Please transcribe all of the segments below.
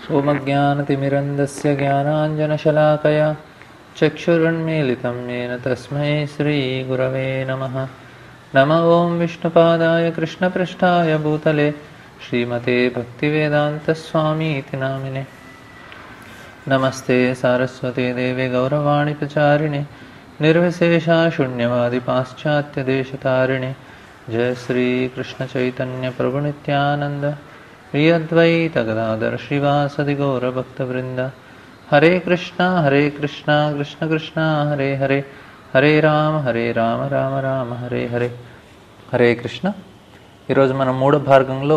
सोमज्ञानतिमिरन्दस्य ज्ञानाञ्जनशलाकया चक्षुरुन्मीलितं येन तस्मै श्रीगुरवे नमः नम ॐ विष्णुपादाय कृष्णपृष्ठाय भूतले श्रीमते भक्तिवेदान्तस्वामीति नामिने नमस्ते सारस्वते देवे गौरवाणि प्रचारिणे निर्विशेषा शून्यवादि पाश्चात्यदेशतारिणे जय श्रीकृष्णचैतन्यप्रभुनित्यानन्द प्रिय अद्वैत गदाधर श्रीवासदि गौरभक्तवृन्द हरे कृष्णा हरे कृष्णा कृष्ण कृष्णा हरे हरे హరే రామ హరే రామ రామ రామ హరే హరే హరే కృష్ణ ఈరోజు మనం మూడో భాగంలో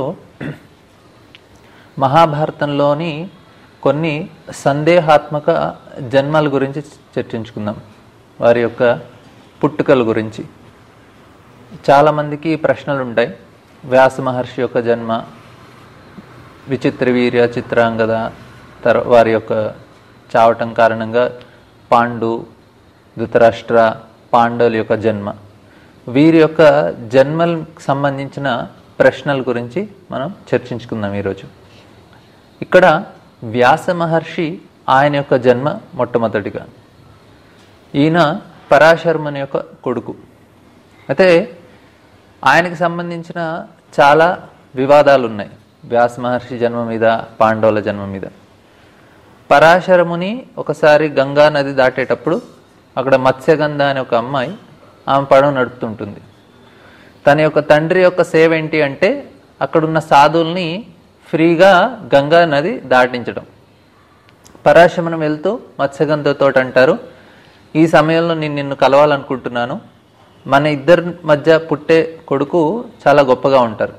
మహాభారతంలోని కొన్ని సందేహాత్మక జన్మల గురించి చర్చించుకుందాం వారి యొక్క పుట్టుకల గురించి చాలామందికి ప్రశ్నలు ఉంటాయి వ్యాస మహర్షి యొక్క జన్మ విచిత్ర వీర్య చిత్రాంగద తర్ వారి యొక్క చావటం కారణంగా పాండు ధృతరాష్ట్ర పాండవుల యొక్క జన్మ వీరి యొక్క జన్మలకు సంబంధించిన ప్రశ్నల గురించి మనం చర్చించుకుందాం ఈరోజు ఇక్కడ వ్యాస మహర్షి ఆయన యొక్క జన్మ మొట్టమొదటిగా ఈయన పరాశర్మని యొక్క కొడుకు అయితే ఆయనకి సంబంధించిన చాలా వివాదాలు ఉన్నాయి వ్యాస మహర్షి జన్మ మీద పాండవుల జన్మ మీద పరాశరముని ఒకసారి గంగా నది దాటేటప్పుడు అక్కడ మత్స్యగంధ అనే ఒక అమ్మాయి ఆమె పడవ నడుపుతుంటుంది తన యొక్క తండ్రి యొక్క సేవ ఏంటి అంటే అక్కడున్న సాధువుల్ని ఫ్రీగా గంగా నది దాటించడం పరాశమనం వెళ్తూ మత్స్యగంధతో అంటారు ఈ సమయంలో నేను నిన్ను కలవాలనుకుంటున్నాను మన ఇద్దరి మధ్య పుట్టే కొడుకు చాలా గొప్పగా ఉంటారు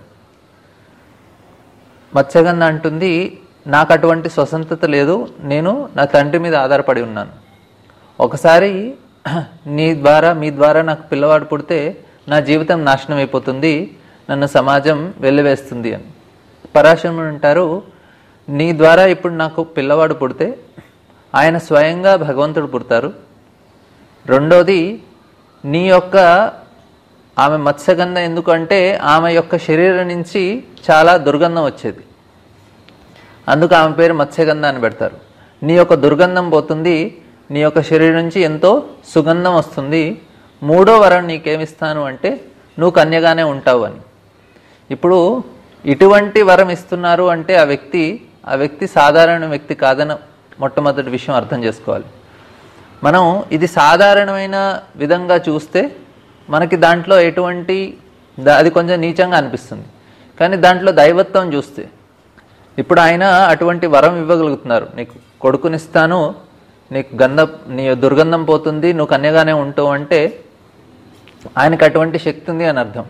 మత్స్యగంధ అంటుంది నాకు అటువంటి స్వతంత్రత లేదు నేను నా తండ్రి మీద ఆధారపడి ఉన్నాను ఒకసారి నీ ద్వారా మీ ద్వారా నాకు పిల్లవాడు పుడితే నా జీవితం నాశనం అయిపోతుంది నన్ను సమాజం వెళ్ళివేస్తుంది అని పరాశరుడు అంటారు నీ ద్వారా ఇప్పుడు నాకు పిల్లవాడు పుడితే ఆయన స్వయంగా భగవంతుడు పుడతారు రెండోది నీ యొక్క ఆమె మత్స్యగంధం ఎందుకంటే ఆమె యొక్క శరీరం నుంచి చాలా దుర్గంధం వచ్చేది అందుకు ఆమె పేరు మత్స్యగంధ అని పెడతారు నీ యొక్క దుర్గంధం పోతుంది నీ యొక్క శరీరం నుంచి ఎంతో సుగంధం వస్తుంది మూడో వరం నీకేమిస్తాను అంటే నువ్వు కన్యగానే ఉంటావు అని ఇప్పుడు ఇటువంటి వరం ఇస్తున్నారు అంటే ఆ వ్యక్తి ఆ వ్యక్తి సాధారణ వ్యక్తి కాదని మొట్టమొదటి విషయం అర్థం చేసుకోవాలి మనం ఇది సాధారణమైన విధంగా చూస్తే మనకి దాంట్లో ఎటువంటి ద- అది కొంచెం నీచంగా అనిపిస్తుంది కానీ దాంట్లో దైవత్వం చూస్తే ఇప్పుడు ఆయన అటువంటి వరం ఇవ్వగలుగుతున్నారు నీకు కొడుకునిస్తాను నీకు గంధ నీ దుర్గంధం పోతుంది నువ్వు కన్యగానే ఉంటావు అంటే ఆయనకు అటువంటి శక్తి ఉంది అని అర్థం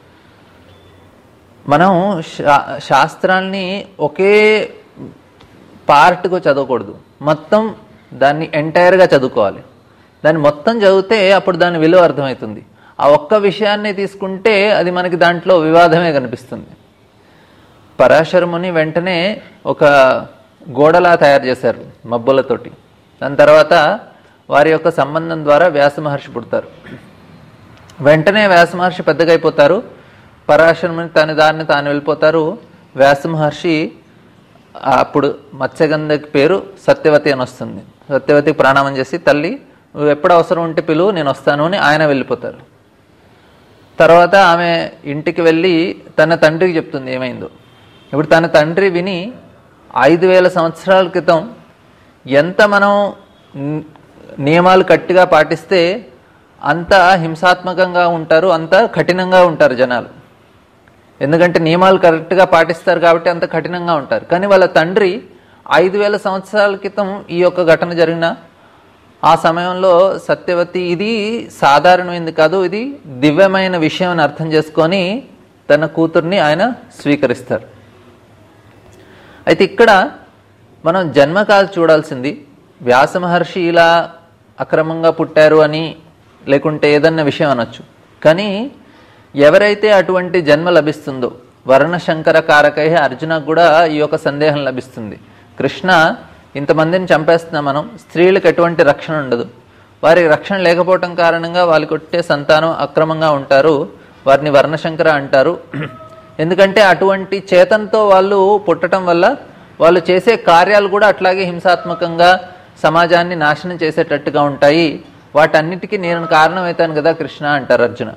మనం శా శాస్త్రాల్ని ఒకే పార్ట్గా చదవకూడదు మొత్తం దాన్ని ఎంటైర్గా చదువుకోవాలి దాన్ని మొత్తం చదివితే అప్పుడు దాని విలువ అర్థమవుతుంది ఆ ఒక్క విషయాన్ని తీసుకుంటే అది మనకి దాంట్లో వివాదమే కనిపిస్తుంది పరాశరముని వెంటనే ఒక గోడలా తయారు చేశారు మబ్బులతోటి దాని తర్వాత వారి యొక్క సంబంధం ద్వారా వ్యాస మహర్షి పుడతారు వెంటనే వ్యాస మహర్షి పెద్దగా అయిపోతారు పరాశరముని తన దారిని తాను వెళ్ళిపోతారు వ్యాస మహర్షి అప్పుడు మత్స్యగంధకి పేరు సత్యవతి అని వస్తుంది సత్యవతికి ప్రణామం చేసి తల్లి నువ్వు ఎప్పుడు అవసరం ఉంటే పిలువు నేను వస్తాను అని ఆయన వెళ్ళిపోతారు తర్వాత ఆమె ఇంటికి వెళ్ళి తన తండ్రికి చెప్తుంది ఏమైందో ఇప్పుడు తన తండ్రి విని ఐదు వేల సంవత్సరాల క్రితం ఎంత మనం ని- నియమాలు గట్టిగా పాటిస్తే అంత హింసాత్మకంగా ఉంటారు అంత కఠినంగా ఉంటారు జనాలు ఎందుకంటే నియమాలు కరెక్ట్గా పాటిస్తారు కాబట్టి అంత కఠినంగా ఉంటారు కానీ వాళ్ళ తండ్రి ఐదు వేల సంవత్సరాల క్రితం ఈ యొక్క ఘటన జరిగిన ఆ సమయంలో సత్యవతి ఇది సాధారణమైనది కాదు ఇది దివ్యమైన విషయం అని అర్థం చేసుకొని తన కూతుర్ని ఆయన స్వీకరిస్తారు అయితే ఇక్కడ మనం జన్మ కాదు చూడాల్సింది వ్యాస మహర్షి ఇలా అక్రమంగా పుట్టారు అని లేకుంటే ఏదన్న విషయం అనొచ్చు కానీ ఎవరైతే అటువంటి జన్మ లభిస్తుందో వర్ణశంకర కారకై అర్జునకు కూడా ఈ యొక్క సందేహం లభిస్తుంది కృష్ణ ఇంతమందిని చంపేస్తున్నాం మనం స్త్రీలకు ఎటువంటి రక్షణ ఉండదు వారికి రక్షణ లేకపోవటం కారణంగా వాళ్ళకి కొట్టే సంతానం అక్రమంగా ఉంటారు వారిని వర్ణశంకర అంటారు ఎందుకంటే అటువంటి చేతనతో వాళ్ళు పుట్టడం వల్ల వాళ్ళు చేసే కార్యాలు కూడా అట్లాగే హింసాత్మకంగా సమాజాన్ని నాశనం చేసేటట్టుగా ఉంటాయి వాటన్నిటికీ నేను కారణమవుతాను కదా కృష్ణ అంటారు అర్జున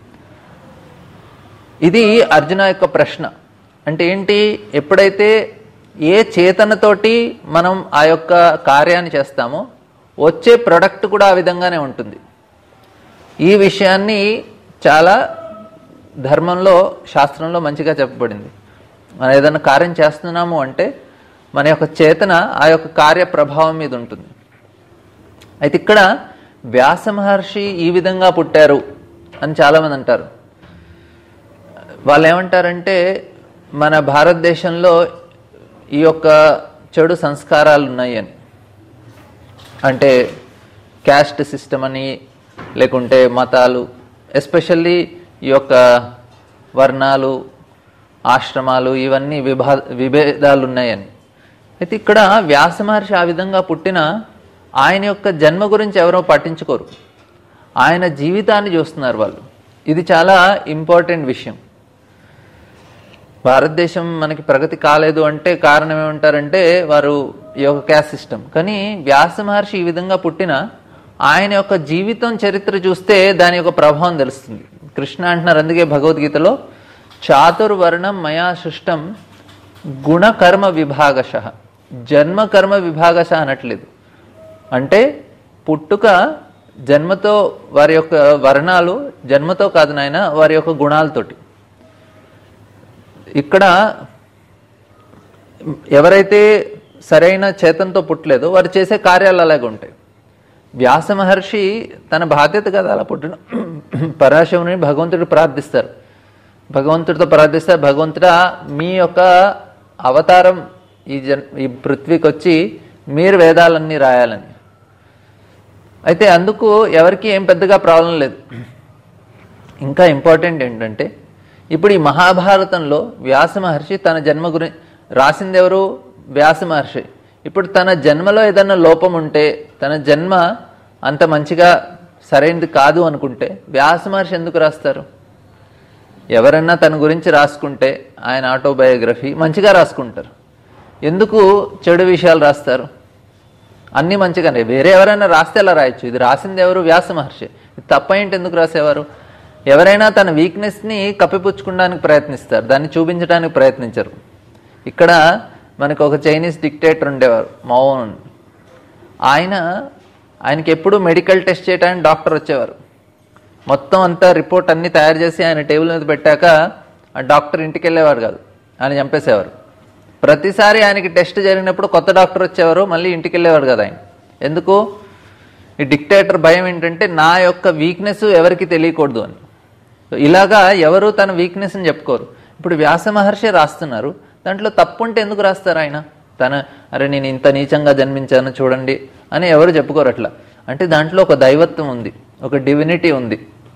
ఇది అర్జున యొక్క ప్రశ్న అంటే ఏంటి ఎప్పుడైతే ఏ చేతనతోటి మనం ఆ యొక్క కార్యాన్ని చేస్తామో వచ్చే ప్రొడక్ట్ కూడా ఆ విధంగానే ఉంటుంది ఈ విషయాన్ని చాలా ధర్మంలో శాస్త్రంలో మంచిగా చెప్పబడింది మనం ఏదైనా కార్యం చేస్తున్నాము అంటే మన యొక్క చేతన ఆ యొక్క కార్య ప్రభావం మీద ఉంటుంది అయితే ఇక్కడ వ్యాస మహర్షి ఈ విధంగా పుట్టారు అని చాలామంది అంటారు వాళ్ళు ఏమంటారంటే మన భారతదేశంలో ఈ యొక్క చెడు సంస్కారాలు ఉన్నాయి అని అంటే క్యాస్ట్ సిస్టమ్ అని లేకుంటే మతాలు ఎస్పెషల్లీ ఈ యొక్క వర్ణాలు ఆశ్రమాలు ఇవన్నీ విభా విభేదాలు ఉన్నాయని అయితే ఇక్కడ వ్యాస మహర్షి ఆ విధంగా పుట్టిన ఆయన యొక్క జన్మ గురించి ఎవరో పట్టించుకోరు ఆయన జీవితాన్ని చూస్తున్నారు వాళ్ళు ఇది చాలా ఇంపార్టెంట్ విషయం భారతదేశం మనకి ప్రగతి కాలేదు అంటే కారణం ఏమంటారంటే వారు ఈ యొక్క క్యాస్ట్ సిస్టమ్ కానీ వ్యాస మహర్షి ఈ విధంగా పుట్టిన ఆయన యొక్క జీవితం చరిత్ర చూస్తే దాని యొక్క ప్రభావం తెలుస్తుంది కృష్ణ అంటున్నారు అందుకే భగవద్గీతలో చాతుర్వర్ణం మయా సృష్టం గుణకర్మ విభాగశ జన్మ కర్మ విభాగశ అనట్లేదు అంటే పుట్టుక జన్మతో వారి యొక్క వర్ణాలు జన్మతో కాదు నాయన వారి యొక్క గుణాలతోటి ఇక్కడ ఎవరైతే సరైన చేతంతో పుట్టలేదో వారు చేసే కార్యాలు అలాగే ఉంటాయి వ్యాస మహర్షి తన బాధ్యత కదా అలా పుట్టిన పరాశివుని భగవంతుడు ప్రార్థిస్తారు భగవంతుడితో ప్రార్థిస్తారు భగవంతుడా మీ యొక్క అవతారం ఈ జన్ ఈ పృథ్వీకి వచ్చి మీరు వేదాలన్నీ రాయాలని అయితే అందుకు ఎవరికి ఏం పెద్దగా ప్రాబ్లం లేదు ఇంకా ఇంపార్టెంట్ ఏంటంటే ఇప్పుడు ఈ మహాభారతంలో వ్యాస మహర్షి తన జన్మ గురి రాసింది ఎవరు వ్యాస మహర్షి ఇప్పుడు తన జన్మలో ఏదైనా లోపం ఉంటే తన జన్మ అంత మంచిగా సరైనది కాదు అనుకుంటే వ్యాస మహర్షి ఎందుకు రాస్తారు ఎవరన్నా తన గురించి రాసుకుంటే ఆయన ఆటోబయోగ్రఫీ మంచిగా రాసుకుంటారు ఎందుకు చెడు విషయాలు రాస్తారు అన్నీ మంచిగానే వేరే ఎవరైనా రాస్తే అలా రాయొచ్చు ఇది రాసింది ఎవరు వ్యాస మహర్షి ఇది తప్పేంటి ఎందుకు రాసేవారు ఎవరైనా తన వీక్నెస్ని కప్పిపుచ్చుకోవడానికి ప్రయత్నిస్తారు దాన్ని చూపించడానికి ప్రయత్నించరు ఇక్కడ మనకు ఒక చైనీస్ డిక్టేటర్ ఉండేవారు మౌన్ ఆయన ఆయనకి ఎప్పుడు మెడికల్ టెస్ట్ చేయడానికి డాక్టర్ వచ్చేవారు మొత్తం అంతా రిపోర్ట్ అన్ని తయారు చేసి ఆయన టేబుల్ మీద పెట్టాక ఆ డాక్టర్ ఇంటికి వెళ్ళేవారు కాదు ఆయన చంపేసేవారు ప్రతిసారి ఆయనకి టెస్ట్ జరిగినప్పుడు కొత్త డాక్టర్ వచ్చేవారు మళ్ళీ ఇంటికి వెళ్ళేవారు కదా ఆయన ఎందుకు ఈ డిక్టేటర్ భయం ఏంటంటే నా యొక్క వీక్నెస్ ఎవరికి తెలియకూడదు అని సో ఇలాగా ఎవరు తన వీక్నెస్ని చెప్పుకోరు ఇప్పుడు వ్యాస మహర్షి రాస్తున్నారు దాంట్లో తప్పు ఉంటే ఎందుకు రాస్తారు ఆయన తన అరే నేను ఇంత నీచంగా జన్మించాను చూడండి అని ఎవరు చెప్పుకోరు అట్లా అంటే దాంట్లో ఒక దైవత్వం ఉంది ఒక డివినిటీ ఉంది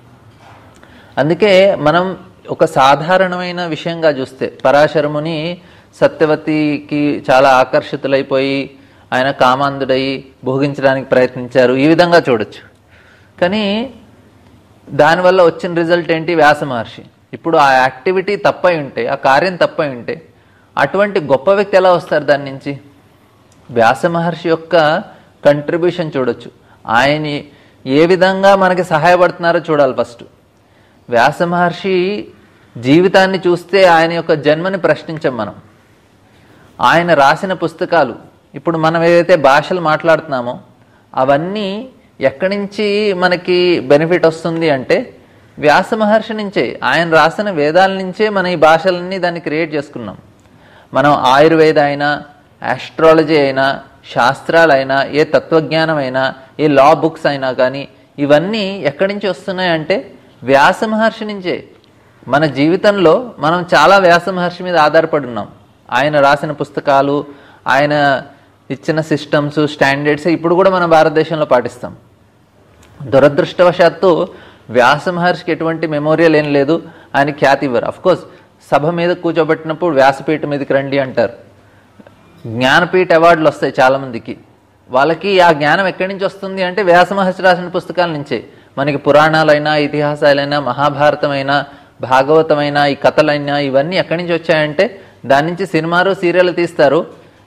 అందుకే మనం ఒక సాధారణమైన విషయంగా చూస్తే పరాశరముని సత్యవతికి చాలా ఆకర్షితులైపోయి ఆయన కామాంధుడై భోగించడానికి ప్రయత్నించారు ఈ విధంగా చూడొచ్చు కానీ దానివల్ల వచ్చిన రిజల్ట్ ఏంటి వ్యాస మహర్షి ఇప్పుడు ఆ యాక్టివిటీ తప్పై ఉంటే ఆ కార్యం తప్పై ఉంటే అటువంటి గొప్ప వ్యక్తి ఎలా వస్తారు దాని నుంచి వ్యాస మహర్షి యొక్క కంట్రిబ్యూషన్ చూడొచ్చు ఆయన ఏ విధంగా మనకి సహాయపడుతున్నారో చూడాలి ఫస్ట్ వ్యాస మహర్షి జీవితాన్ని చూస్తే ఆయన యొక్క జన్మని ప్రశ్నించాం మనం ఆయన రాసిన పుస్తకాలు ఇప్పుడు మనం ఏదైతే భాషలు మాట్లాడుతున్నామో అవన్నీ ఎక్కడి నుంచి మనకి బెనిఫిట్ వస్తుంది అంటే వ్యాస మహర్షి నుంచే ఆయన రాసిన వేదాల నుంచే మన ఈ భాషలన్నీ దాన్ని క్రియేట్ చేసుకున్నాం మనం ఆయుర్వేద అయినా ఆస్ట్రాలజీ అయినా శాస్త్రాలైనా ఏ తత్వజ్ఞానం అయినా ఏ లా బుక్స్ అయినా కానీ ఇవన్నీ ఎక్కడి నుంచి వస్తున్నాయంటే వ్యాస మహర్షి నుంచే మన జీవితంలో మనం చాలా వ్యాస మహర్షి మీద ఆధారపడి ఉన్నాం ఆయన రాసిన పుస్తకాలు ఆయన ఇచ్చిన సిస్టమ్స్ స్టాండర్డ్స్ ఇప్పుడు కూడా మన భారతదేశంలో పాటిస్తాం దురదృష్టవశాత్తు వ్యాస మహర్షికి ఎటువంటి మెమోరియల్ ఏం లేదు ఆయన ఖ్యాతి ఇవ్వరు కోర్స్ సభ మీద కూర్చోబెట్టినప్పుడు వ్యాసపీఠ మీదకి రండి అంటారు జ్ఞానపీఠ అవార్డులు వస్తాయి చాలామందికి వాళ్ళకి ఆ జ్ఞానం ఎక్కడి నుంచి వస్తుంది అంటే వ్యాస మహర్షి రాసిన పుస్తకాల నుంచే మనకి పురాణాలైనా ఇతిహాసాలైనా మహాభారతమైనా భాగవతమైనా ఈ కథలైనా ఇవన్నీ ఎక్కడి నుంచి వచ్చాయంటే దాని నుంచి సినిమాలు సీరియల్ తీస్తారు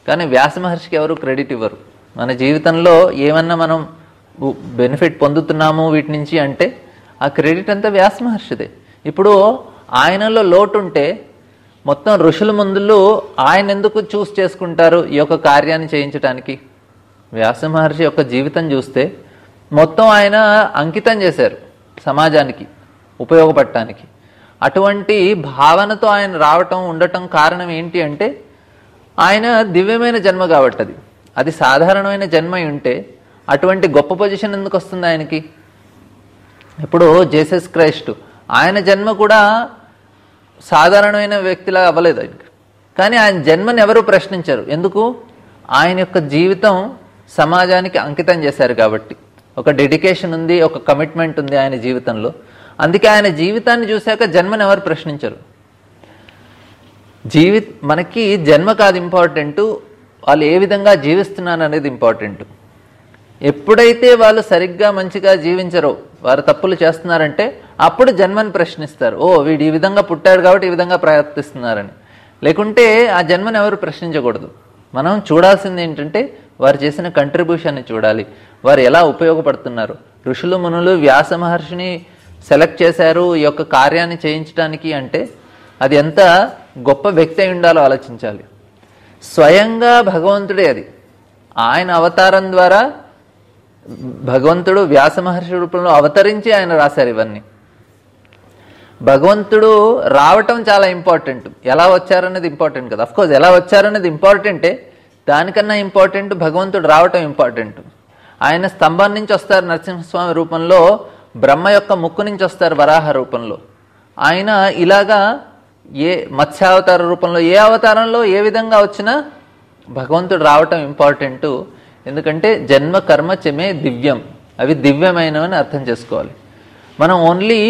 కానీ వ్యాస మహర్షికి ఎవరు క్రెడిట్ ఇవ్వరు మన జీవితంలో ఏమన్నా మనం బెనిఫిట్ పొందుతున్నాము వీటి నుంచి అంటే ఆ క్రెడిట్ అంతా వ్యాస మహర్షిదే ఇప్పుడు ఆయనలో లోటు ఉంటే మొత్తం ఋషుల ముందులో ఆయన ఎందుకు చూస్ చేసుకుంటారు ఈ యొక్క కార్యాన్ని చేయించడానికి వ్యాస మహర్షి యొక్క జీవితం చూస్తే మొత్తం ఆయన అంకితం చేశారు సమాజానికి ఉపయోగపడటానికి అటువంటి భావనతో ఆయన రావటం ఉండటం కారణం ఏంటి అంటే ఆయన దివ్యమైన జన్మ కాబట్టి అది అది సాధారణమైన జన్మ అయి ఉంటే అటువంటి గొప్ప పొజిషన్ ఎందుకు వస్తుంది ఆయనకి ఇప్పుడు జేసస్ క్రైస్ట్ ఆయన జన్మ కూడా సాధారణమైన వ్యక్తిలా అవ్వలేదు ఆయనకి కానీ ఆయన జన్మని ఎవరు ప్రశ్నించారు ఎందుకు ఆయన యొక్క జీవితం సమాజానికి అంకితం చేశారు కాబట్టి ఒక డెడికేషన్ ఉంది ఒక కమిట్మెంట్ ఉంది ఆయన జీవితంలో అందుకే ఆయన జీవితాన్ని చూశాక జన్మని ఎవరు ప్రశ్నించరు జీవి మనకి జన్మ కాదు ఇంపార్టెంట్ వాళ్ళు ఏ విధంగా జీవిస్తున్నారు అనేది ఇంపార్టెంట్ ఎప్పుడైతే వాళ్ళు సరిగ్గా మంచిగా జీవించరో వారు తప్పులు చేస్తున్నారంటే అప్పుడు జన్మని ప్రశ్నిస్తారు ఓ వీడు ఈ విధంగా పుట్టాడు కాబట్టి ఈ విధంగా ప్రయత్నిస్తున్నారని లేకుంటే ఆ జన్మని ఎవరు ప్రశ్నించకూడదు మనం చూడాల్సింది ఏంటంటే వారు చేసిన కంట్రిబ్యూషన్ని చూడాలి వారు ఎలా ఉపయోగపడుతున్నారు ఋషులు మునులు వ్యాస మహర్షిని సెలెక్ట్ చేశారు ఈ యొక్క కార్యాన్ని చేయించడానికి అంటే అది ఎంత గొప్ప వ్యక్తి అయి ఉండాలో ఆలోచించాలి స్వయంగా భగవంతుడే అది ఆయన అవతారం ద్వారా భగవంతుడు వ్యాస మహర్షి రూపంలో అవతరించి ఆయన రాశారు ఇవన్నీ భగవంతుడు రావటం చాలా ఇంపార్టెంట్ ఎలా వచ్చారనేది ఇంపార్టెంట్ కదా కోర్స్ ఎలా వచ్చారనేది ఇంపార్టెంటే దానికన్నా ఇంపార్టెంట్ భగవంతుడు రావటం ఇంపార్టెంట్ ఆయన స్తంభం నుంచి వస్తారు నరసింహస్వామి రూపంలో బ్రహ్మ యొక్క ముక్కు నుంచి వస్తారు వరాహ రూపంలో ఆయన ఇలాగా ఏ మత్స్యావతార రూపంలో ఏ అవతారంలో ఏ విధంగా వచ్చినా భగవంతుడు రావటం ఇంపార్టెంట్ ఎందుకంటే జన్మ కర్మ చెమే దివ్యం అవి దివ్యమైనవని అర్థం చేసుకోవాలి మనం ఓన్లీ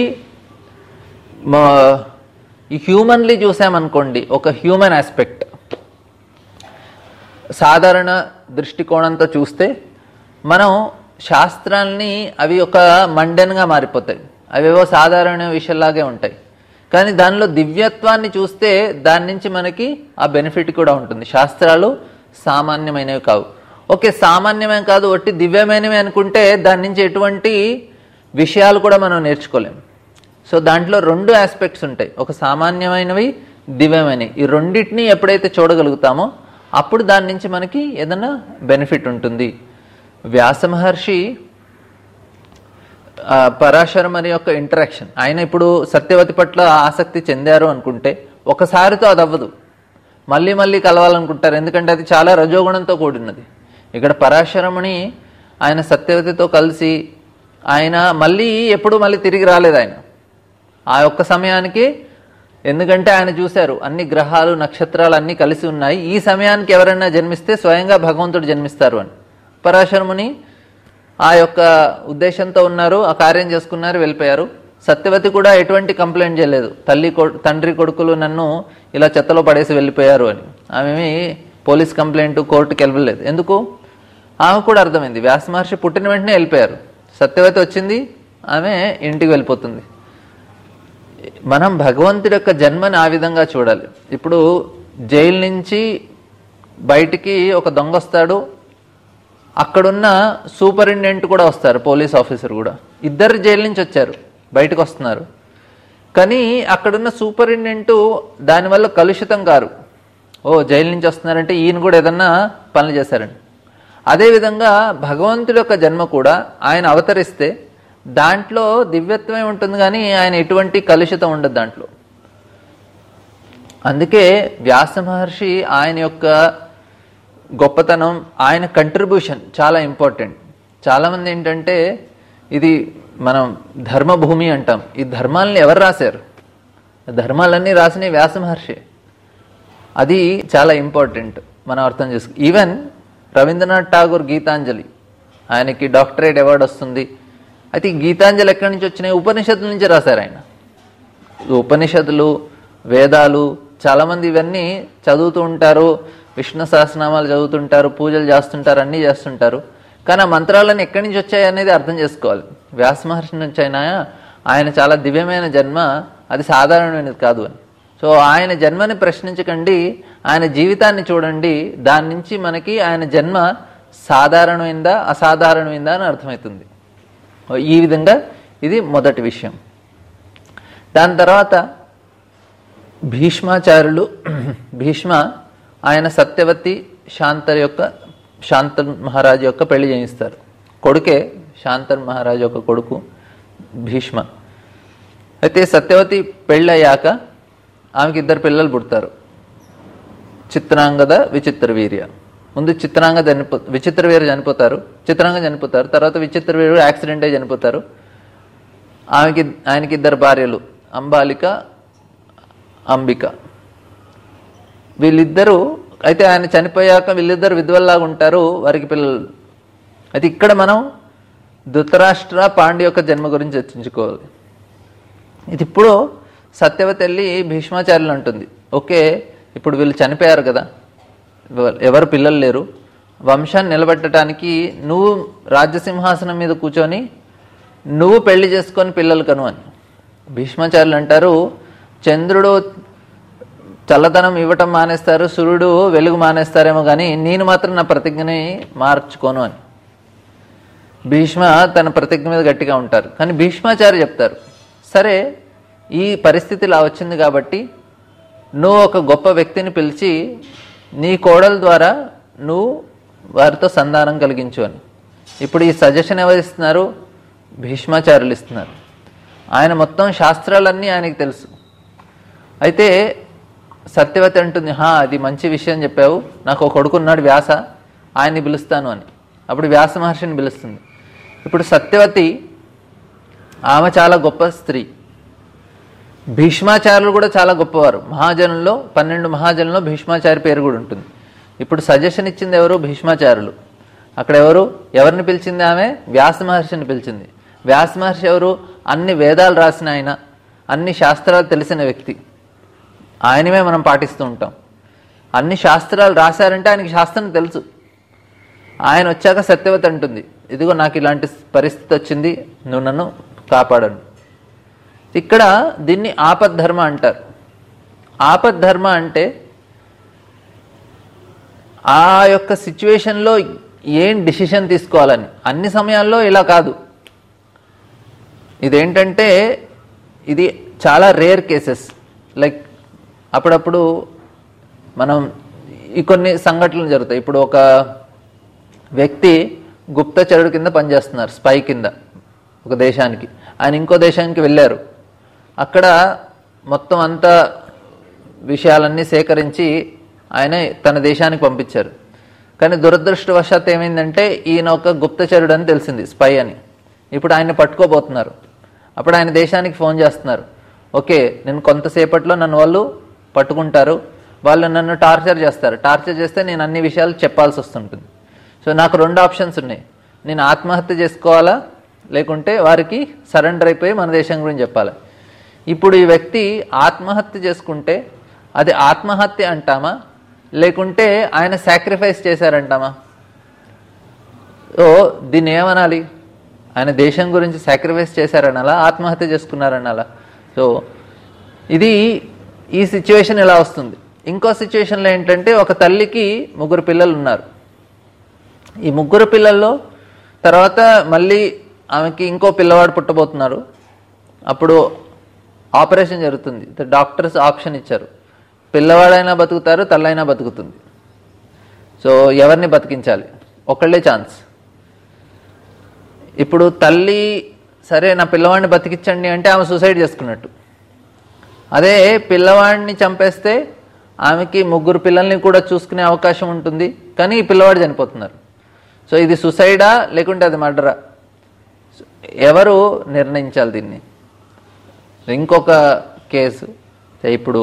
ఈ హ్యూమన్లీ చూసామనుకోండి ఒక హ్యూమన్ ఆస్పెక్ట్ సాధారణ దృష్టికోణంతో చూస్తే మనం శాస్త్రాల్ని అవి ఒక మండన్గా మారిపోతాయి అవేవో సాధారణ విషయంలాగే ఉంటాయి కానీ దానిలో దివ్యత్వాన్ని చూస్తే దాని నుంచి మనకి ఆ బెనిఫిట్ కూడా ఉంటుంది శాస్త్రాలు సామాన్యమైనవి కావు ఓకే సామాన్యమే కాదు ఒట్టి దివ్యమైనవి అనుకుంటే దాని నుంచి ఎటువంటి విషయాలు కూడా మనం నేర్చుకోలేం సో దాంట్లో రెండు ఆస్పెక్ట్స్ ఉంటాయి ఒక సామాన్యమైనవి దివ్యమైనవి ఈ రెండింటిని ఎప్పుడైతే చూడగలుగుతామో అప్పుడు దాని నుంచి మనకి ఏదైనా బెనిఫిట్ ఉంటుంది వ్యాస మహర్షి ఆ, పరాశరమని యొక్క ఇంటరాక్షన్ ఆయన ఇప్పుడు సత్యవతి పట్ల ఆసక్తి చెందారు అనుకుంటే ఒకసారితో అది అవ్వదు మళ్ళీ మళ్ళీ కలవాలనుకుంటారు ఎందుకంటే అది చాలా రజోగుణంతో కూడినది ఇక్కడ పరాశరముని ఆయన సత్యవతితో కలిసి ఆయన మళ్ళీ ఎప్పుడు మళ్ళీ తిరిగి రాలేదు ఆయన ఆ ఒక్క సమయానికి ఎందుకంటే ఆయన చూశారు అన్ని గ్రహాలు నక్షత్రాలు అన్నీ కలిసి ఉన్నాయి ఈ సమయానికి ఎవరైనా జన్మిస్తే స్వయంగా భగవంతుడు జన్మిస్తారు అని పరాశరముని ఆ యొక్క ఉద్దేశంతో ఉన్నారు ఆ కార్యం చేసుకున్నారు వెళ్ళిపోయారు సత్యవతి కూడా ఎటువంటి కంప్లైంట్ చేయలేదు తల్లి కొ- తండ్రి కొడుకులు నన్ను ఇలా చెత్తలో పడేసి వెళ్ళిపోయారు అని ఆమె పోలీస్ కంప్లైంట్ కోర్టుకి వెళ్ళలేదు ఎందుకు ఆమె కూడా అర్థమైంది వ్యాస మహర్షి పుట్టిన వెంటనే వెళ్ళిపోయారు సత్యవతి వచ్చింది ఆమె ఇంటికి వెళ్ళిపోతుంది మనం భగవంతుడి యొక్క జన్మని ఆ విధంగా చూడాలి ఇప్పుడు జైలు నుంచి బయటికి ఒక దొంగ వస్తాడు అక్కడున్న సూపరింటెండెంట్ కూడా వస్తారు పోలీస్ ఆఫీసర్ కూడా ఇద్దరు జైలు నుంచి వచ్చారు బయటకు వస్తున్నారు కానీ అక్కడున్న సూపరింటెండెంట్ దానివల్ల కలుషితం కారు ఓ జైలు నుంచి వస్తున్నారంటే ఈయన కూడా ఏదన్నా పనులు చేశారండి అదేవిధంగా భగవంతుడి యొక్క జన్మ కూడా ఆయన అవతరిస్తే దాంట్లో దివ్యత్వమే ఉంటుంది కానీ ఆయన ఎటువంటి కలుషితం ఉండదు దాంట్లో అందుకే వ్యాస మహర్షి ఆయన యొక్క గొప్పతనం ఆయన కంట్రిబ్యూషన్ చాలా ఇంపార్టెంట్ చాలామంది ఏంటంటే ఇది మనం ధర్మభూమి అంటాం ఈ ధర్మాలని ఎవరు రాశారు ధర్మాలన్నీ రాసిన వ్యాస మహర్షి అది చాలా ఇంపార్టెంట్ మనం అర్థం చేసుకో ఈవెన్ రవీంద్రనాథ్ ఠాగూర్ గీతాంజలి ఆయనకి డాక్టరేట్ అవార్డు వస్తుంది అయితే ఈ గీతాంజలి ఎక్కడి నుంచి వచ్చినాయి ఉపనిషత్తుల నుంచి రాశారు ఆయన ఉపనిషత్తులు వేదాలు చాలామంది ఇవన్నీ చదువుతూ ఉంటారు విష్ణు సహస్రనామాలు చదువుతుంటారు పూజలు చేస్తుంటారు అన్నీ చేస్తుంటారు కానీ ఆ మంత్రాలన్నీ ఎక్కడి నుంచి వచ్చాయి అనేది అర్థం చేసుకోవాలి వ్యాస మహర్షి నుంచి అయినా ఆయన చాలా దివ్యమైన జన్మ అది సాధారణమైనది కాదు అని సో ఆయన జన్మని ప్రశ్నించకండి ఆయన జీవితాన్ని చూడండి దాని నుంచి మనకి ఆయన జన్మ సాధారణమైందా అసాధారణమైందా అని అర్థమవుతుంది ఈ విధంగా ఇది మొదటి విషయం దాని తర్వాత భీష్మాచార్యులు భీష్మ ఆయన సత్యవతి శాంతర్ యొక్క శాంతన్ మహారాజు యొక్క పెళ్లి చేయిస్తారు కొడుకే శాంతన్ మహారాజు యొక్క కొడుకు భీష్మ అయితే సత్యవతి పెళ్ళయ్యాక ఆమెకి ఇద్దరు పిల్లలు పుడతారు చిత్రాంగద విచిత్ర వీర్య ముందు చిత్రాంగ చనిపో విచిత్ర వీర్య చనిపోతారు చిత్రాంగ చనిపోతారు తర్వాత విచిత్ర వీర్యుడు యాక్సిడెంట్ అయి చనిపోతారు ఆమెకి ఆయనకి ఇద్దరు భార్యలు అంబాలిక అంబిక వీళ్ళిద్దరూ అయితే ఆయన చనిపోయాక వీళ్ళిద్దరు విధవల్లాగా ఉంటారు వారికి పిల్లలు అయితే ఇక్కడ మనం ధృతరాష్ట్ర పాండ్య యొక్క జన్మ గురించి చర్చించుకోవాలి ఇది ఇప్పుడు సత్యవతి వెళ్ళి భీష్మాచార్యులు అంటుంది ఓకే ఇప్పుడు వీళ్ళు చనిపోయారు కదా ఎవ- ఎవరు పిల్లలు లేరు వంశాన్ని నిలబెట్టడానికి నువ్వు రాజ్యసింహాసనం మీద కూర్చొని నువ్వు పెళ్లి చేసుకొని పిల్లలు కను అని భీష్మాచార్యులు అంటారు చంద్రుడు చల్లదనం ఇవ్వటం మానేస్తారు సూర్యుడు వెలుగు మానేస్తారేమో కానీ నేను మాత్రం నా ప్రతిజ్ఞని మార్చుకోను అని భీష్మ తన ప్రతిజ్ఞ మీద గట్టిగా ఉంటారు కానీ భీష్మాచార్య చెప్తారు సరే ఈ పరిస్థితి ఇలా వచ్చింది కాబట్టి నువ్వు ఒక గొప్ప వ్యక్తిని పిలిచి నీ కోడల ద్వారా నువ్వు వారితో సంధానం కలిగించు అని ఇప్పుడు ఈ సజెషన్ ఎవరు ఇస్తున్నారు భీష్మాచార్యులు ఇస్తున్నారు ఆయన మొత్తం శాస్త్రాలన్నీ ఆయనకి తెలుసు అయితే సత్యవతి అంటుంది హా అది మంచి విషయం చెప్పావు నాకు ఒక కొడుకున్నాడు వ్యాస ఆయన్ని పిలుస్తాను అని అప్పుడు వ్యాస మహర్షిని పిలుస్తుంది ఇప్పుడు సత్యవతి ఆమె చాలా గొప్ప స్త్రీ భీష్మాచార్యులు కూడా చాలా గొప్పవారు మహాజనుల్లో పన్నెండు మహాజనుల్లో భీష్మాచార్య పేరు కూడా ఉంటుంది ఇప్పుడు సజెషన్ ఇచ్చింది ఎవరు భీష్మాచార్యులు అక్కడ ఎవరు ఎవరిని పిలిచింది ఆమె వ్యాస మహర్షిని పిలిచింది వ్యాస మహర్షి ఎవరు అన్ని వేదాలు రాసిన ఆయన అన్ని శాస్త్రాలు తెలిసిన వ్యక్తి ఆయనమే మనం పాటిస్తూ ఉంటాం అన్ని శాస్త్రాలు రాశారంటే ఆయనకి శాస్త్రం తెలుసు ఆయన వచ్చాక సత్యవతి అంటుంది ఇదిగో నాకు ఇలాంటి పరిస్థితి వచ్చింది నువ్వు నన్ను కాపాడను ఇక్కడ దీన్ని ఆపద్ధర్మ అంటారు ఆపద్ధర్మ అంటే ఆ యొక్క సిచ్యువేషన్లో ఏం డిసిషన్ తీసుకోవాలని అన్ని సమయాల్లో ఇలా కాదు ఇదేంటంటే ఇది చాలా రేర్ కేసెస్ లైక్ అప్పుడప్పుడు మనం ఈ కొన్ని సంఘటనలు జరుగుతాయి ఇప్పుడు ఒక వ్యక్తి గుప్తచరుడు కింద పనిచేస్తున్నారు స్పై కింద ఒక దేశానికి ఆయన ఇంకో దేశానికి వెళ్ళారు అక్కడ మొత్తం అంతా విషయాలన్నీ సేకరించి ఆయన తన దేశానికి పంపించారు కానీ దురదృష్టవశాత్ ఏమైందంటే ఈయన ఒక గుప్తచరుడు అని తెలిసింది స్పై అని ఇప్పుడు ఆయన్ని పట్టుకోబోతున్నారు అప్పుడు ఆయన దేశానికి ఫోన్ చేస్తున్నారు ఓకే నేను కొంతసేపట్లో నన్ను వాళ్ళు పట్టుకుంటారు వాళ్ళు నన్ను టార్చర్ చేస్తారు టార్చర్ చేస్తే నేను అన్ని విషయాలు చెప్పాల్సి వస్తుంటుంది సో నాకు రెండు ఆప్షన్స్ ఉన్నాయి నేను ఆత్మహత్య చేసుకోవాలా లేకుంటే వారికి సరెండర్ అయిపోయి మన దేశం గురించి చెప్పాలి ఇప్పుడు ఈ వ్యక్తి ఆత్మహత్య చేసుకుంటే అది ఆత్మహత్య అంటామా లేకుంటే ఆయన సాక్రిఫైస్ చేశారంటామా సో దీన్ని ఏమనాలి ఆయన దేశం గురించి సాక్రిఫైస్ చేశారనాలా ఆత్మహత్య చేసుకున్నారనాలా సో ఇది ఈ సిచ్యువేషన్ ఇలా వస్తుంది ఇంకో సిచ్యువేషన్లో ఏంటంటే ఒక తల్లికి ముగ్గురు పిల్లలు ఉన్నారు ఈ ముగ్గురు పిల్లల్లో తర్వాత మళ్ళీ ఆమెకి ఇంకో పిల్లవాడు పుట్టబోతున్నారు అప్పుడు ఆపరేషన్ జరుగుతుంది డాక్టర్స్ ఆప్షన్ ఇచ్చారు పిల్లవాడైనా బతుకుతారు తల్లైనా బతుకుతుంది సో ఎవరిని బతికించాలి ఒకళ్ళే ఛాన్స్ ఇప్పుడు తల్లి సరే నా పిల్లవాడిని బతికించండి అంటే ఆమె సూసైడ్ చేసుకున్నట్టు అదే పిల్లవాడిని చంపేస్తే ఆమెకి ముగ్గురు పిల్లల్ని కూడా చూసుకునే అవకాశం ఉంటుంది కానీ ఈ పిల్లవాడు చనిపోతున్నారు సో ఇది సుసైడా లేకుంటే అది మర్డరా ఎవరు నిర్ణయించాలి దీన్ని ఇంకొక కేసు ఇప్పుడు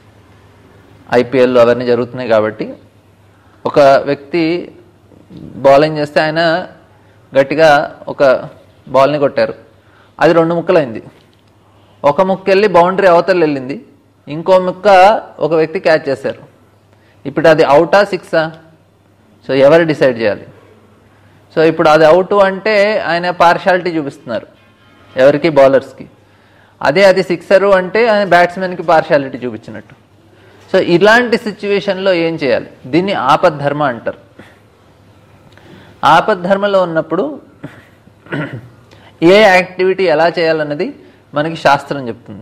ఐపీఎల్ అవన్నీ జరుగుతున్నాయి కాబట్టి ఒక వ్యక్తి బౌలింగ్ చేస్తే ఆయన గట్టిగా ఒక బాల్ని కొట్టారు అది రెండు ముక్కలైంది ఒక ముక్క వెళ్ళి బౌండరీ అవతల వెళ్ళింది ఇంకో ముక్క ఒక వ్యక్తి క్యాచ్ చేశారు ఇప్పుడు అది అవుటా సిక్సా సో ఎవరు డిసైడ్ చేయాలి సో ఇప్పుడు అది అవుట్ అంటే ఆయన పార్షాలిటీ చూపిస్తున్నారు ఎవరికి బౌలర్స్కి అదే అది సిక్సరు అంటే అది బ్యాట్స్మెన్కి పార్షాలిటీ చూపించినట్టు సో ఇలాంటి సిచ్యువేషన్లో ఏం చేయాలి దీన్ని ఆపద్ధర్మ అంటారు ఆపద్ధర్మలో ఉన్నప్పుడు ఏ యాక్టివిటీ ఎలా చేయాలన్నది మనకి శాస్త్రం చెప్తుంది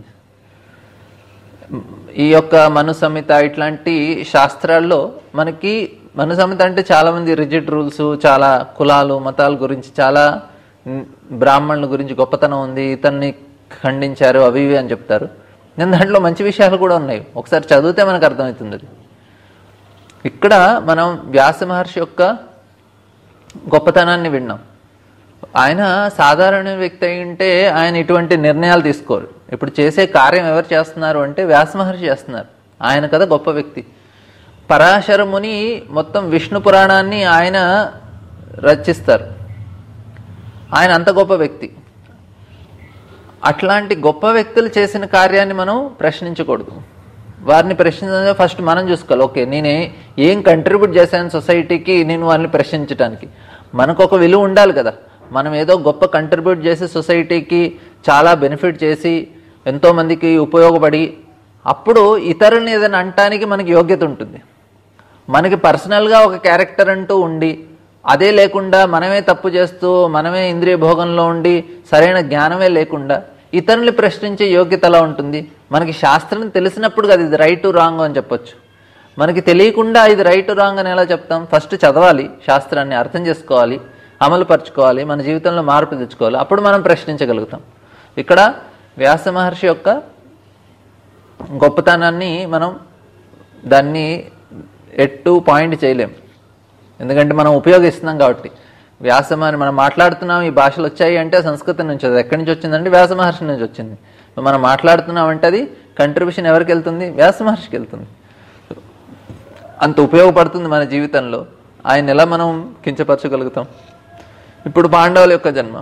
ఈ యొక్క మను సంహిత ఇట్లాంటి శాస్త్రాల్లో మనకి మను సంహిత అంటే చాలా మంది రిజిడ్ రూల్స్ చాలా కులాలు మతాల గురించి చాలా మ్, బ్రాహ్మణుల గురించి గొప్పతనం ఉంది ఇతన్ని ఖండించారు అవి ఇవి అని చెప్తారు నేను దాంట్లో మంచి విషయాలు కూడా ఉన్నాయి ఒకసారి చదివితే మనకు అర్థమవుతుంది అది ఇక్కడ మనం వ్యాస మహర్షి యొక్క గొప్పతనాన్ని విన్నాం ఆయన సాధారణ వ్యక్తి అయి ఉంటే ఆయన ఇటువంటి నిర్ణయాలు తీసుకోరు ఇప్పుడు చేసే కార్యం ఎవరు చేస్తున్నారు అంటే వ్యాస మహర్షి చేస్తున్నారు ఆయన కదా గొప్ప వ్యక్తి పరాశర ముని మొత్తం విష్ణు పురాణాన్ని ఆయన రచిస్తారు ఆయన అంత గొప్ప వ్యక్తి అట్లాంటి గొప్ప వ్యక్తులు చేసిన కార్యాన్ని మనం ప్రశ్నించకూడదు వారిని ప్రశ్నించ ఫస్ట్ మనం చూసుకోవాలి ఓకే నేనే ఏం కంట్రిబ్యూట్ చేశాను సొసైటీకి నేను వారిని ప్రశ్నించడానికి మనకు ఒక విలువ ఉండాలి కదా మనం ఏదో గొప్ప కంట్రిబ్యూట్ చేసి సొసైటీకి చాలా బెనిఫిట్ చేసి ఎంతో మందికి ఉపయోగపడి అప్పుడు ఇతరుల్ని ఏదైనా అంటానికి మనకి యోగ్యత ఉంటుంది మనకి పర్సనల్గా ఒక క్యారెక్టర్ అంటూ ఉండి అదే లేకుండా మనమే తప్పు చేస్తూ మనమే ఇంద్రియ భోగంలో ఉండి సరైన జ్ఞానమే లేకుండా ఇతరుల్ని ప్రశ్నించే యోగ్యత ఎలా ఉంటుంది మనకి శాస్త్రం తెలిసినప్పుడు కదా ఇది రైట్ రాంగ్ అని చెప్పొచ్చు మనకి తెలియకుండా ఇది రైట్ రాంగ్ అని ఎలా చెప్తాం ఫస్ట్ చదవాలి శాస్త్రాన్ని అర్థం చేసుకోవాలి అమలు పరచుకోవాలి మన జీవితంలో మార్పు తెచ్చుకోవాలి అప్పుడు మనం ప్రశ్నించగలుగుతాం ఇక్కడ వ్యాస మహర్షి యొక్క గొప్పతనాన్ని మనం దాన్ని ఎట్టు పాయింట్ చేయలేం ఎందుకంటే మనం ఉపయోగిస్తున్నాం కాబట్టి వ్యాసం అని మనం మాట్లాడుతున్నాం ఈ భాషలు వచ్చాయి అంటే సంస్కృతం నుంచి అది ఎక్కడి నుంచి వచ్చిందంటే వ్యాస మహర్షి నుంచి వచ్చింది మనం మాట్లాడుతున్నాం అంటే అది కంట్రిబ్యూషన్ ఎవరికి వెళ్తుంది వ్యాస మహర్షికి వెళ్తుంది అంత ఉపయోగపడుతుంది మన జీవితంలో ఆయన ఎలా మనం కించపరచగలుగుతాం ఇప్పుడు పాండవుల యొక్క జన్మ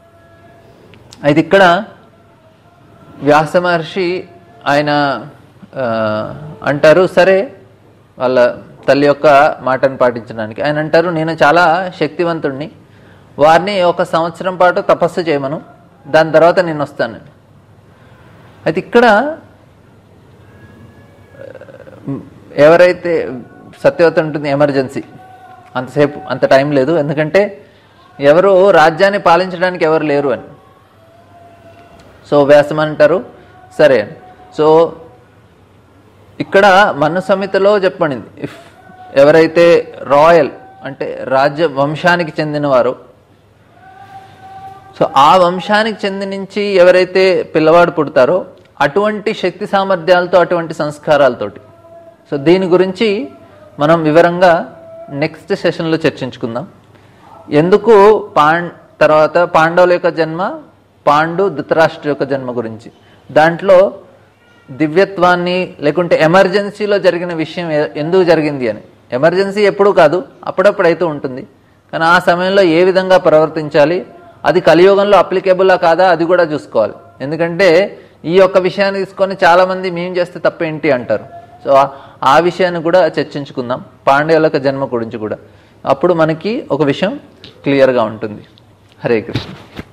అయితే ఇక్కడ వ్యాస మహర్షి ఆయన ఆ, అంటారు సరే వాళ్ళ తల్లి యొక్క మాటను పాటించడానికి ఆయన అంటారు నేను చాలా శక్తివంతుణ్ణి వారిని ఒక సంవత్సరం పాటు తపస్సు చేయమను దాని తర్వాత నేను వస్తానని అయితే ఇక్కడ ఆ, ఎవరైతే సత్యవత ఉంటుంది ఎమర్జెన్సీ అంతసేపు అంత టైం లేదు ఎందుకంటే ఎవరు రాజ్యాన్ని పాలించడానికి ఎవరు లేరు అని సో వ్యాసం అంటారు సరే అని సో ఇక్కడ మన్ను సమితిలో చెప్పబడింది ఇఫ్ ఎవరైతే రాయల్ అంటే రాజ్య వంశానికి చెందినవారు సో ఆ వంశానికి చెంది నుంచి ఎవరైతే పిల్లవాడు పుడతారో అటువంటి శక్తి సామర్థ్యాలతో అటువంటి సంస్కారాలతోటి సో దీని గురించి మనం వివరంగా నెక్స్ట్ సెషన్లో చర్చించుకుందాం ఎందుకు పాండ్ తర్వాత పాండవుల యొక్క జన్మ పాండు ధృతరాష్ట్ర యొక్క జన్మ గురించి దాంట్లో దివ్యత్వాన్ని లేకుంటే ఎమర్జెన్సీలో జరిగిన విషయం ఎ- ఎందుకు జరిగింది అని ఎమర్జెన్సీ ఎప్పుడూ కాదు అప్పుడప్పుడు అయితే ఉంటుంది కానీ ఆ సమయంలో ఏ విధంగా ప్రవర్తించాలి అది కలియుగంలో అప్లికేబుల్లా కాదా అది కూడా చూసుకోవాలి ఎందుకంటే ఈ యొక్క విషయాన్ని తీసుకొని చాలా మంది మేము చేస్తే తప్పేంటి అంటారు సో ఆ- ఆ విషయాన్ని కూడా చర్చించుకుందాం పాండ్యుల యొక్క జన్మ గురించి కూడా అప్పుడు మనకి ఒక విషయం క్లియర్గా ఉంటుంది హరే కృష్ణ